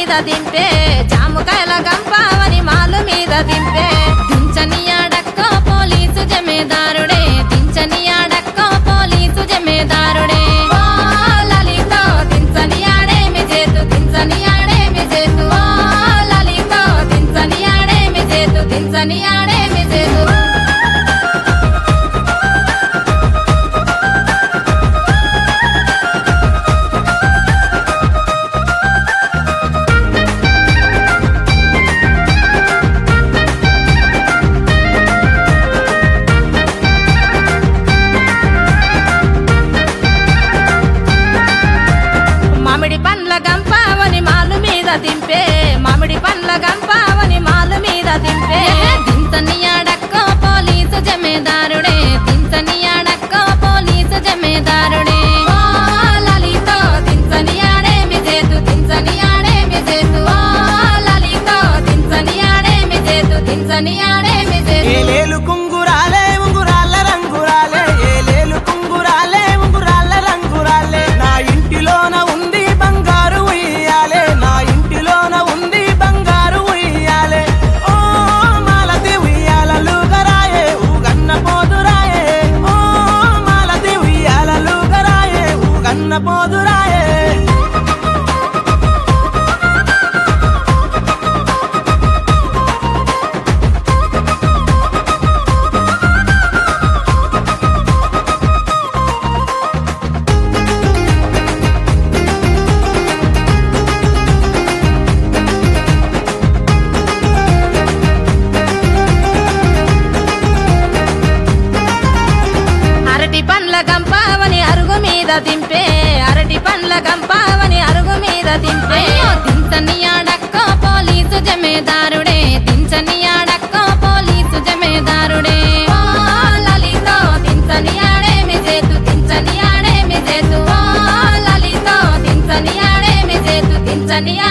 మీద దింపే జాముకాయల గంపావని మాలు మీద దింపే దించని ఆడక్కో police జమేదారుడే దించని ఆడక్కో police జమేదారుడే ఓ లలితో దించని ఆడేమి చేతు దించని ఆడేమి చేతు ఓ లలితో దించని ఆడేమి చేతు దించని ఆడేమి చేతు మామిడి పండ్ల గంపావని మాలు మీద దింపే మామిడి పండ్ల గంపావని మాలు మీద దింపే దించని ఆడక్కో పోలీసు జమేదారుడే దించని ఆడక్కో పోలీసు జమేదారుడే ఓ లలితో దించని ఆడేమి చేతు దించని ఆడేమి చేతు ఓ లలితో దించని ఆడేమి చేతు దించని ఆడేమి చేతు ఏలేలు కుంగురాలే ఉంగురాళ్ళ రంగురాలే ఏలేలు కుంగురాలే ఉంగురాళ్ళ రంగురాలే నా ఇంటిలోన ఉంది బంగారు ఉయ్యాలే నా ఇంటిలోన ఉంది బంగారు ఉయ్యాలే ఓ మాలతి ఉయ్యాలలు గరాయే ఊగన్న పోదురాయే ఓ మాలతి ఉయ్యాలలు గరాయే ఊగన్న పోదురాయే అరటి పండ్ల గంపావని అరుగు మీద దింపే అరటి పండ్ల గంపావని అరుగు మీద దింపే దించని ఆడక్కో పోలీసు జమేదారుడే దించని ఆడక్కో పోలీసు జమేదారుడే ఓ లలితో దించని ఆడేమి చేతు దించని ఆడేమి చేతు ఓ లలితో దించని ఆడేమి చేతు దించని